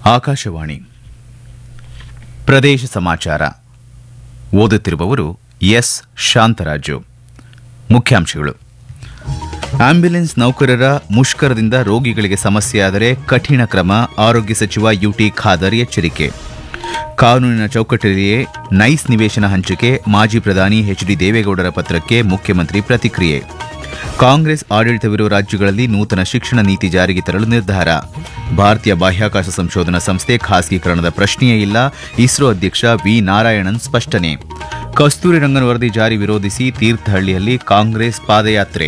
ಆಕಾಶವಾಣಿ ಪ್ರದೇಶ ಸಮಾಚಾರ ಓದುತ್ತಿರುವವರು ಎಸ್ ಶಾಂತರಾಜು ಮುಖ್ಯಾಂಶಗಳು ಆಂಬ್ಯುಲೆನ್ಸ್ ನೌಕರರ ಮುಷ್ಕರದಿಂದ ರೋಗಿಗಳಿಗೆ ಸಮಸ್ಯೆಯಾದರೆ ಕಠಿಣ ಕ್ರಮ ಆರೋಗ್ಯ ಸಚಿವ ಯುಟಿ ಖಾದರ್ ಎಚ್ಚರಿಕೆ ಕಾನೂನಿನ ಚೌಕಟ್ಟಲ್ಲಿಯೇ ನೈಸ್ ನಿವೇಶನ ಹಂಚಿಕೆ ಮಾಜಿ ಪ್ರಧಾನಿ ಎಚ್ಡಿ ದೇವೇಗೌಡರ ಪತ್ರಕ್ಕೆ ಮುಖ್ಯಮಂತ್ರಿ ಪ್ರತಿಕ್ರಿಯೆ ಕಾಂಗ್ರೆಸ್ ಆಡಳಿತವಿರುವ ರಾಜ್ಯಗಳಲ್ಲಿ ನೂತನ ಶಿಕ್ಷಣ ನೀತಿ ಜಾರಿಗೆ ತರಲು ನಿರ್ಧಾರ ಭಾರತೀಯ ಬಾಹ್ಯಾಕಾಶ ಸಂಶೋಧನಾ ಸಂಸ್ಥೆ ಖಾಸಗೀಕರಣದ ಪ್ರಶ್ನೆಯೇ ಇಲ್ಲ ಇಸ್ರೋ ಅಧ್ಯಕ್ಷ ವಿ ನಾರಾಯಣನ್ ಸ್ಪಷ್ಟನೆ ಕಸ್ತೂರಿ ರಂಗನ್ ವರದಿ ಜಾರಿ ವಿರೋಧಿಸಿ ತೀರ್ಥಹಳ್ಳಿಯಲ್ಲಿ ಕಾಂಗ್ರೆಸ್ ಪಾದಯಾತ್ರೆ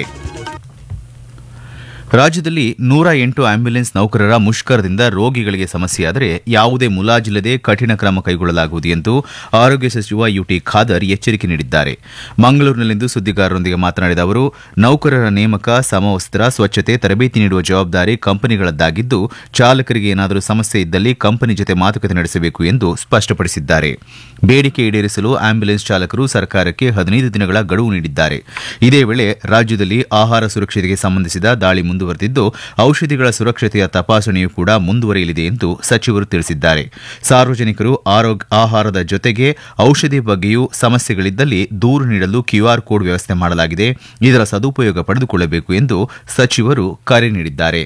ರಾಜ್ಯದಲ್ಲಿ ನೂರ ಎಂಟು ಆಂಬ್ಯುಲೆನ್ಸ್ ನೌಕರರ ಮುಷ್ಕರದಿಂದ ರೋಗಿಗಳಿಗೆ ಸಮಸ್ಯೆಯಾದರೆ ಯಾವುದೇ ಮುಲಾಜಿಲ್ಲದೆ ಕಠಿಣ ಕ್ರಮ ಕೈಗೊಳ್ಳಲಾಗುವುದು ಎಂದು ಆರೋಗ್ಯ ಸಚಿವ ಯುಟಿ ಖಾದರ್ ಎಚ್ಚರಿಕೆ ನೀಡಿದ್ದಾರೆ ಮಂಗಳೂರಿನಲ್ಲಿಂದು ಸುದ್ದಿಗಾರರೊಂದಿಗೆ ಮಾತನಾಡಿದ ಅವರು ನೌಕರರ ನೇಮಕ ಸಮವಸ್ತ್ರ ಸ್ವಚ್ಛತೆ ತರಬೇತಿ ನೀಡುವ ಜವಾಬ್ದಾರಿ ಕಂಪನಿಗಳದ್ದಾಗಿದ್ದು ಚಾಲಕರಿಗೆ ಏನಾದರೂ ಸಮಸ್ಯೆ ಇದ್ದಲ್ಲಿ ಕಂಪನಿ ಜೊತೆ ಮಾತುಕತೆ ನಡೆಸಬೇಕು ಎಂದು ಸ್ಪಷ್ಟಪಡಿಸಿದ್ದಾರೆ ಬೇಡಿಕೆ ಈಡೇರಿಸಲು ಆಂಬ್ಯುಲೆನ್ಸ್ ಚಾಲಕರು ಸರ್ಕಾರಕ್ಕೆ ಹದಿನೈದು ದಿನಗಳ ಗಡುವು ನೀಡಿದ್ದಾರೆ ಇದೇ ವೇಳೆ ರಾಜ್ಯದಲ್ಲಿ ಆಹಾರ ಸುರಕ್ಷತೆಗೆ ಸಂಬಂಧಿಸಿದ ದಾಳಿ ಮುಂದುವರೆದಿದ್ದು ಔಷಧಿಗಳ ಸುರಕ್ಷತೆಯ ತಪಾಸಣೆಯೂ ಕೂಡ ಮುಂದುವರಿಯಲಿದೆ ಎಂದು ಸಚಿವರು ತಿಳಿಸಿದ್ದಾರೆ ಸಾರ್ವಜನಿಕರು ಆರೋಗ್ಯ ಆಹಾರದ ಜೊತೆಗೆ ಔಷಧಿ ಬಗ್ಗೆಯೂ ಸಮಸ್ಯೆಗಳಿದ್ದಲ್ಲಿ ದೂರು ನೀಡಲು ಕ್ಯೂಆರ್ ಕೋಡ್ ವ್ಯವಸ್ಥೆ ಮಾಡಲಾಗಿದೆ ಇದರ ಸದುಪಯೋಗ ಪಡೆದುಕೊಳ್ಳಬೇಕು ಎಂದು ಸಚಿವರು ಕರೆ ನೀಡಿದ್ದಾರೆ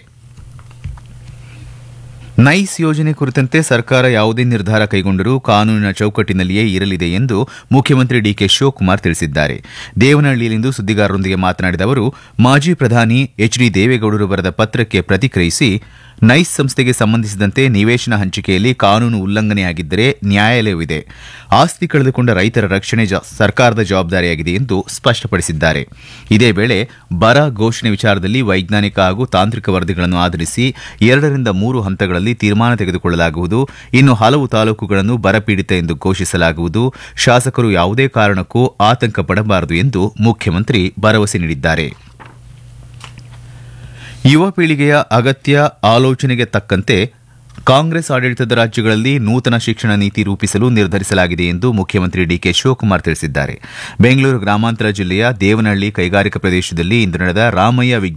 ನೈಸ್ ಯೋಜನೆ ಕುರಿತಂತೆ ಸರ್ಕಾರ ಯಾವುದೇ ನಿರ್ಧಾರ ಕೈಗೊಂಡರೂ ಕಾನೂನಿನ ಚೌಕಟ್ಟಿನಲ್ಲಿಯೇ ಇರಲಿದೆ ಎಂದು ಮುಖ್ಯಮಂತ್ರಿ ಡಿಕೆ ಶಿವಕುಮಾರ್ ತಿಳಿಸಿದ್ದಾರೆ ದೇವನಹಳ್ಳಿಯಲ್ಲಿಂದು ಸುದ್ದಿಗಾರರೊಂದಿಗೆ ಮಾತನಾಡಿದ ಅವರು ಮಾಜಿ ಪ್ರಧಾನಿ ಎಚ್ಡಿ ದೇವೇಗೌಡರು ಬರೆದ ಪತ್ರಕ್ಕೆ ಪ್ರತಿಕ್ರಿಯಿಸಿ ನೈಸ್ ಸಂಸ್ಥೆಗೆ ಸಂಬಂಧಿಸಿದಂತೆ ನಿವೇಶನ ಹಂಚಿಕೆಯಲ್ಲಿ ಕಾನೂನು ಉಲ್ಲಂಘನೆಯಾಗಿದ್ದರೆ ನ್ಯಾಯಾಲಯವಿದೆ ಆಸ್ತಿ ಕಳೆದುಕೊಂಡ ರೈತರ ರಕ್ಷಣೆ ಸರ್ಕಾರದ ಜವಾಬ್ದಾರಿಯಾಗಿದೆ ಎಂದು ಸ್ಪಷ್ಟಪಡಿಸಿದ್ದಾರೆ ಇದೇ ವೇಳೆ ಬರ ಘೋಷಣೆ ವಿಚಾರದಲ್ಲಿ ವೈಜ್ಞಾನಿಕ ಹಾಗೂ ತಾಂತ್ರಿಕ ವರದಿಗಳನ್ನು ಆಧರಿಸಿ ಎರಡರಿಂದ ಮೂರು ಹಂತಗಳಲ್ಲಿ ತೀರ್ಮಾನ ತೆಗೆದುಕೊಳ್ಳಲಾಗುವುದು ಇನ್ನು ಹಲವು ತಾಲೂಕುಗಳನ್ನು ಬರಪೀಡಿತ ಎಂದು ಘೋಷಿಸಲಾಗುವುದು ಶಾಸಕರು ಯಾವುದೇ ಕಾರಣಕ್ಕೂ ಆತಂಕ ಪಡಬಾರದು ಎಂದು ಮುಖ್ಯಮಂತ್ರಿ ಭರವಸೆ ನೀಡಿದ್ದಾರೆ ಯುವ ಪೀಳಿಗೆಯ ಅಗತ್ಯ ಆಲೋಚನೆಗೆ ತಕ್ಕಂತೆ ಕಾಂಗ್ರೆಸ್ ಆಡಳಿತದ ರಾಜ್ಯಗಳಲ್ಲಿ ನೂತನ ಶಿಕ್ಷಣ ನೀತಿ ರೂಪಿಸಲು ನಿರ್ಧರಿಸಲಾಗಿದೆ ಎಂದು ಮುಖ್ಯಮಂತ್ರಿ ಡಿಕೆ ಶಿವಕುಮಾರ್ ತಿಳಿಸಿದ್ದಾರೆ ಬೆಂಗಳೂರು ಗ್ರಾಮಾಂತರ ಜಿಲ್ಲೆಯ ದೇವನಹಳ್ಳಿ ಕೈಗಾರಿಕಾ ಪ್ರದೇಶದಲ್ಲಿ ಇಂದು ನಡೆದ ರಾಮಯ್ಯ